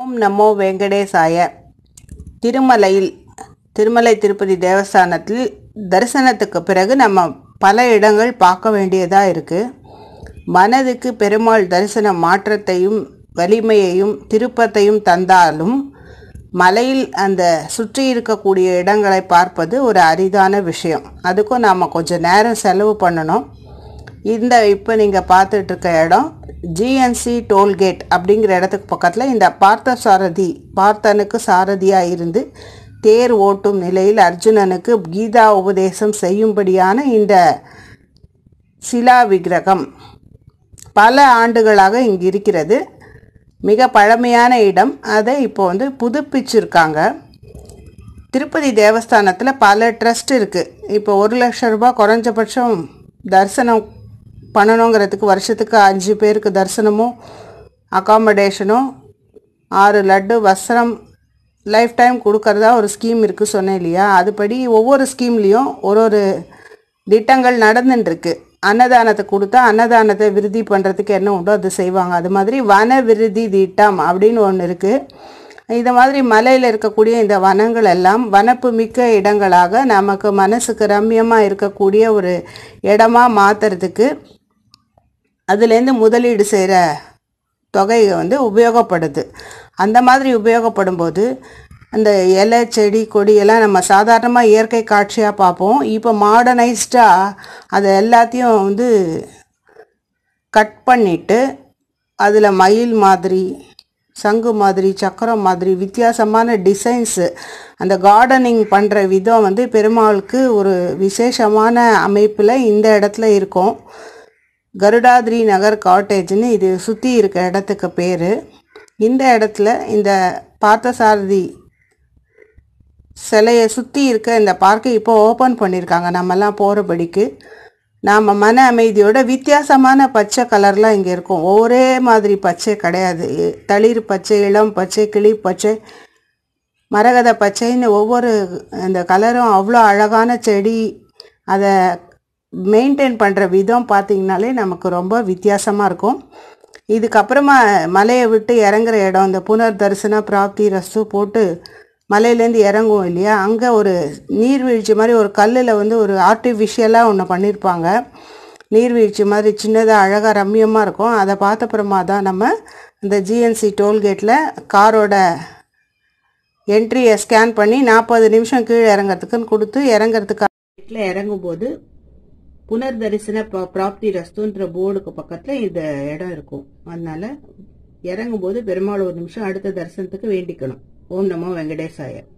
ஓம் நமோ வெங்கடேசாய திருமலையில் திருமலை திருப்பதி தேவஸ்தானத்தில் தரிசனத்துக்கு பிறகு நம்ம பல இடங்கள் பார்க்க வேண்டியதாக இருக்குது மனதுக்கு பெருமாள் தரிசன மாற்றத்தையும் வலிமையையும் திருப்பத்தையும் தந்தாலும் மலையில் அந்த சுற்றி இருக்கக்கூடிய இடங்களை பார்ப்பது ஒரு அரிதான விஷயம் அதுக்கும் நாம் கொஞ்சம் நேரம் செலவு பண்ணணும் இந்த இப்போ நீங்கள் பார்த்துட்டு இருக்க இடம் ஜிஎன்சி டோல்கேட் அப்படிங்கிற இடத்துக்கு பக்கத்தில் இந்த பார்த்த சாரதி பார்த்தனுக்கு சாரதியாக இருந்து தேர் ஓட்டும் நிலையில் அர்ஜுனனுக்கு கீதா உபதேசம் செய்யும்படியான இந்த சிலா விக்கிரகம் பல ஆண்டுகளாக இங்கு இருக்கிறது மிக பழமையான இடம் அதை இப்போ வந்து புதுப்பிச்சிருக்காங்க திருப்பதி தேவஸ்தானத்தில் பல ட்ரஸ்ட் இருக்குது இப்போ ஒரு லட்ச ரூபாய் குறைஞ்சபட்சம் தரிசனம் பண்ணணுங்கிறதுக்கு வருஷத்துக்கு அஞ்சு பேருக்கு தரிசனமும் அகாமடேஷனும் ஆறு லட்டு வஸ்திரம் லைஃப் டைம் கொடுக்கறதா ஒரு ஸ்கீம் இருக்குது சொன்னேன் இல்லையா அதுபடி ஒவ்வொரு ஸ்கீம்லேயும் ஒரு ஒரு திட்டங்கள் நடந்துட்டுருக்கு அன்னதானத்தை கொடுத்தா அன்னதானத்தை விருதி பண்ணுறதுக்கு என்ன உண்டோ அது செய்வாங்க அது மாதிரி வன விருதி திட்டம் அப்படின்னு ஒன்று இருக்குது இந்த மாதிரி மலையில் இருக்கக்கூடிய இந்த வனங்கள் எல்லாம் வனப்பு மிக்க இடங்களாக நமக்கு மனசுக்கு ரம்யமாக இருக்கக்கூடிய ஒரு இடமா மாற்றுறதுக்கு அதுலேருந்து முதலீடு செய்கிற தொகை வந்து உபயோகப்படுது அந்த மாதிரி உபயோகப்படும் போது அந்த இலை செடி கொடியெல்லாம் நம்ம சாதாரணமாக இயற்கை காட்சியாக பார்ப்போம் இப்போ மாடர்னைஸ்டாக அதை எல்லாத்தையும் வந்து கட் பண்ணிவிட்டு அதில் மயில் மாதிரி சங்கு மாதிரி சக்கரம் மாதிரி வித்தியாசமான டிசைன்ஸு அந்த கார்டனிங் பண்ணுற விதம் வந்து பெருமாளுக்கு ஒரு விசேஷமான அமைப்பில் இந்த இடத்துல இருக்கும் கருடாதிரி நகர் காட்டேஜ்னு இது சுற்றி இருக்க இடத்துக்கு பேர் இந்த இடத்துல இந்த பார்த்தசாரதி சிலையை சுற்றி இருக்க இந்த பார்க்கை இப்போ ஓப்பன் பண்ணியிருக்காங்க நம்மெல்லாம் போகிறபடிக்கு நாம் மன அமைதியோட வித்தியாசமான பச்சை கலர்லாம் இங்கே இருக்கும் ஒரே மாதிரி பச்சை கிடையாது தளிர் பச்சை இளம் பச்சை கிளி பச்சை மரகத பச்சைன்னு ஒவ்வொரு இந்த கலரும் அவ்வளோ அழகான செடி அதை மெயின்டைன் பண்ணுற விதம் பார்த்திங்கனாலே நமக்கு ரொம்ப வித்தியாசமாக இருக்கும் இதுக்கப்புறமா மலையை விட்டு இறங்குற இடம் இந்த புனர் தரிசன பிராப்தி ரஸ்து போட்டு மலையிலேருந்து இறங்குவோம் இல்லையா அங்கே ஒரு நீர்வீழ்ச்சி மாதிரி ஒரு கல்லில் வந்து ஒரு ஆர்டிஃபிஷியலாக ஒன்று பண்ணியிருப்பாங்க நீர்வீழ்ச்சி மாதிரி சின்னதாக அழகாக ரம்மியமாக இருக்கும் அதை பார்த்தப்புறமா தான் நம்ம இந்த ஜிஎன்சி டோல்கேட்டில் காரோட என்ட்ரியை ஸ்கேன் பண்ணி நாற்பது நிமிஷம் கீழே இறங்கிறதுக்குன்னு கொடுத்து இறங்கிறதுக்கு வீட்டில் இறங்கும்போது புனர் தரிசன பிராப்தி ரஸ்துன்ற போர்டுக்கு பக்கத்தில் இந்த இடம் இருக்கும் அதனால இறங்கும்போது பெருமாள் ஒரு நிமிஷம் அடுத்த தரிசனத்துக்கு வேண்டிக்கணும் ஓம் நமோ வெங்கடேசாய